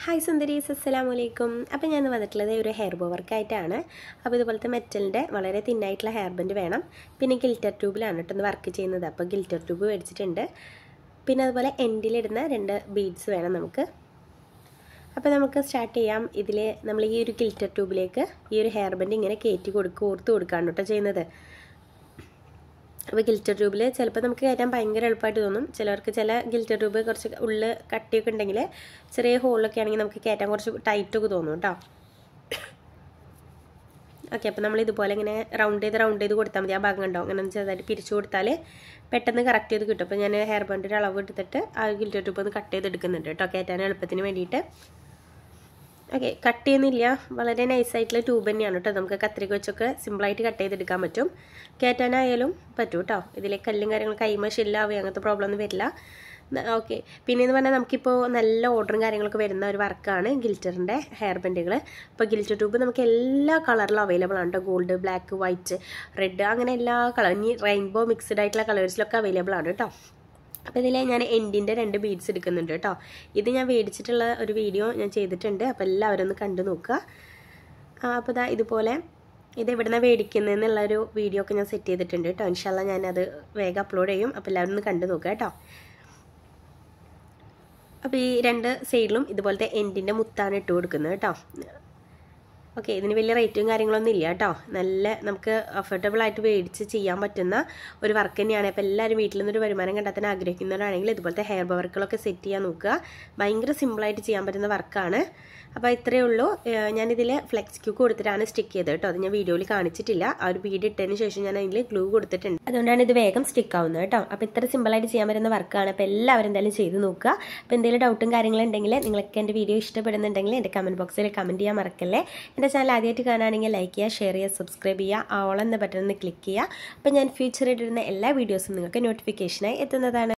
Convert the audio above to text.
hi സുന്ദരീസ് അസ്സലാമു അലൈക്കും അപ്പോൾ ഞാൻ വന്നിട്ടുള്ളത് ഒരു ഹെയർ ബോ വർക്കായിട്ടാണ് അപ്പോൾ ഇതുപോലത്തെ മെറ്റലിൻ്റെ വളരെ തിന്നായിട്ടുള്ള ഹെയർ ബൻഡ് വേണം പിന്നെ ഗിൽറ്റർ ട്യൂബിലാണ് കേട്ടോ വർക്ക് ചെയ്യുന്നത് അപ്പോൾ ഗിൽറ്റർ ട്യൂബ് മേടിച്ചിട്ടുണ്ട് പിന്നെ അതുപോലെ എൻഡിലിടുന്ന രണ്ട് ബീഡ്സ് വേണം നമുക്ക് അപ്പോൾ നമുക്ക് സ്റ്റാർട്ട് ചെയ്യാം ഇതിൽ നമ്മൾ ഈ ഒരു ഗിൽറ്റർ ട്യൂബിലേക്ക് ഈ ഒരു ഹെയർ ബൻഡ് ഇങ്ങനെ കയറ്റി കൊടുക്കുക ഓർത്ത് കൊടുക്കുകയാണ് കേട്ടോ ചെയ്യുന്നത് അപ്പോൾ ഗിൽറ്റർ ട്യൂബിൽ ചിലപ്പോൾ നമുക്ക് കയറ്റാൻ ഭയങ്കര എളുപ്പമായിട്ട് തോന്നും ചിലർക്ക് ചില ഗിൽറ്റർ ട്യൂബ് കുറച്ച് ഉള്ളിൽ കട്ടിയൊക്കെ ഉണ്ടെങ്കിൽ ചെറിയ ഹോളൊക്കെ ആണെങ്കിൽ നമുക്ക് കയറ്റാൻ കുറച്ച് ടൈറ്റൊക്കെ തോന്നും കേട്ടോ ഓക്കെ അപ്പോൾ നമ്മൾ ഇതുപോലെ ഇങ്ങനെ റൗണ്ട് ചെയ്ത് റൗണ്ട് ചെയ്ത് കൊടുത്താൽ മതി ആ ഭാഗം കണ്ടോ അങ്ങനെ ചെറുതായിട്ട് പിരിച്ചു കൊടുത്താൽ പെട്ടെന്ന് കറക്റ്റ് ചെയ്ത് കിട്ടും അപ്പോൾ ഞാൻ ഹെയർ ബാൻഡിൻ്റെ അളവ് എടുത്തിട്ട് ആ ഗിൽറ്റർ ട്യൂബ് ഒന്ന് കട്ട് ചെയ്ത് എടുക്കുന്നുണ്ട് കേട്ടോ കയറ്റാൻ എളുപ്പത്തിന് വേണ്ടിയിട്ട് ഓക്കെ കട്ട് ചെയ്യുന്നില്ല വളരെ നൈസായിട്ടുള്ള ട്യൂബ് തന്നെയാണ് കേട്ടോ നമുക്ക് കത്രിക വെച്ചൊക്കെ സിമ്പിളായിട്ട് കട്ട് ചെയ്തെടുക്കാൻ പറ്റും കയറ്റാനായാലും പറ്റും കേട്ടോ ഇതിലെ കല്ലും കാര്യങ്ങളും കൈമ ഷില്ലാവുക അങ്ങനത്തെ പ്രോബ്ലം ഒന്നും വരില്ല ഓക്കെ പിന്നെ എന്ന് പറഞ്ഞാൽ നമുക്കിപ്പോൾ നല്ല ഓർഡറും കാര്യങ്ങളൊക്കെ വരുന്ന ഒരു വർക്കാണ് ഗിൽറ്ററിൻ്റെ ഹെയർ ബെൻഡുകൾ അപ്പോൾ ഗിൽറ്റർ ട്യൂബ് നമുക്ക് എല്ലാ കളറിലും അവൈലബിൾ ആണ് കേട്ടോ ഗോൾഡ് ബ്ലാക്ക് വൈറ്റ് റെഡ് അങ്ങനെ എല്ലാ കളർ ഇനി റെയിൻബോ മിക്സ്ഡ് ആയിട്ടുള്ള കളേഴ്സിലൊക്കെ അവൈലബിൾ ആണ് കേട്ടോ അപ്പോൾ ഇതിൽ ഞാൻ എൻഡിൻ്റെ രണ്ട് ബീഡ്സ് എടുക്കുന്നുണ്ട് കേട്ടോ ഇത് ഞാൻ മേടിച്ചിട്ടുള്ള ഒരു വീഡിയോ ഞാൻ ചെയ്തിട്ടുണ്ട് അപ്പോൾ എല്ലാവരും ഒന്ന് കണ്ടു നോക്കുക അപ്പോൾ ഇതാ ഇതുപോലെ ഇത് എവിടുന്ന മേടിക്കുന്നതെന്നുള്ള ഒരു വീഡിയോ ഒക്കെ ഞാൻ സെറ്റ് ചെയ്തിട്ടുണ്ട് കേട്ടോ ഇൻഷാല്ല ഞാനത് വേഗം അപ്ലോഡ് ചെയ്യും അപ്പോൾ എല്ലാവരും ഒന്ന് കണ്ടു നോക്കുക കേട്ടോ അപ്പോൾ ഈ രണ്ട് സൈഡിലും ഇതുപോലത്തെ എൻഡിൻ്റെ മുത്താണ് ഇട്ട് കൊടുക്കുന്നത് കേട്ടോ ഓക്കെ ഇതിന് വലിയ റേറ്റും കാര്യങ്ങളൊന്നും ഇല്ല കേട്ടോ നല്ല നമുക്ക് അഫോർഡബിൾ ആയിട്ട് മേടിച്ച് ചെയ്യാൻ പറ്റുന്ന ഒരു വർക്ക് തന്നെയാണ് അപ്പോൾ എല്ലാവരും വീട്ടിൽ നിന്നൊരു വരുമാനം കണ്ടെത്താൻ ആഗ്രഹിക്കുന്നവരാണെങ്കിൽ ഇതുപോലത്തെ ഹെയർ വർക്കുകളൊക്കെ സെറ്റ് ചെയ്യാൻ നോക്കുക ഭയങ്കര സിമ്പിളായിട്ട് ചെയ്യാൻ പറ്റുന്ന വർക്കാണ് അപ്പോൾ ഇത്രയേ ഉള്ളൂ ഞാനിതിൽ ഫ്ലെക്സ് ക്യൂ കൊടുത്തിട്ടാണ് സ്റ്റിക്ക് ചെയ്തത് കേട്ടോ അത് ഞാൻ വീഡിയോയിൽ കാണിച്ചിട്ടില്ല ആ ഒരു ബീഡ് ഇട്ടതിന് ശേഷം ഞാൻ അതിൽ ഗ്ലൂ കൊടുത്തിട്ടുണ്ട് അതുകൊണ്ടാണ് ഇത് വേഗം സ്റ്റിക്ക് ആവുന്നത് കേട്ടോ അപ്പോൾ ഇത്ര സിമ്പിളായിട്ട് ചെയ്യാൻ പറ്റുന്ന വർക്കാണ് അപ്പോൾ എല്ലാവരും എന്തായാലും ചെയ്ത് നോക്കുക അപ്പോൾ എന്തെങ്കിലും ഡൗട്ടും കാര്യങ്ങളും ഉണ്ടെങ്കിൽ നിങ്ങൾക്ക് എൻ്റെ വീഡിയോ ഇഷ്ടപ്പെടുന്നുണ്ടെങ്കിൽ എൻ്റെ കമൻറ്റ് ബോക്സിൽ കമൻറ്റ് ചെയ്യാൻ മറക്കല്ലേ എൻ്റെ ചാനൽ ആദ്യമായിട്ട് കാണുകയാണെങ്കിൽ ലൈക്ക് ചെയ്യുക ഷെയർ ചെയ്യുക സബ്സ്ക്രൈബ് ചെയ്യുക ആ ഓൾ എന്ന ബട്ടൺ ഒന്ന് ക്ലിക്ക് ചെയ്യുക അപ്പോൾ ഞാൻ ഫ്യൂച്ചറിൽ ഇടുന്ന എല്ലാ വീഡിയോസും നിങ്ങൾക്ക് നോട്ടിഫിക്കേഷനായി എത്തുന്നതാണ്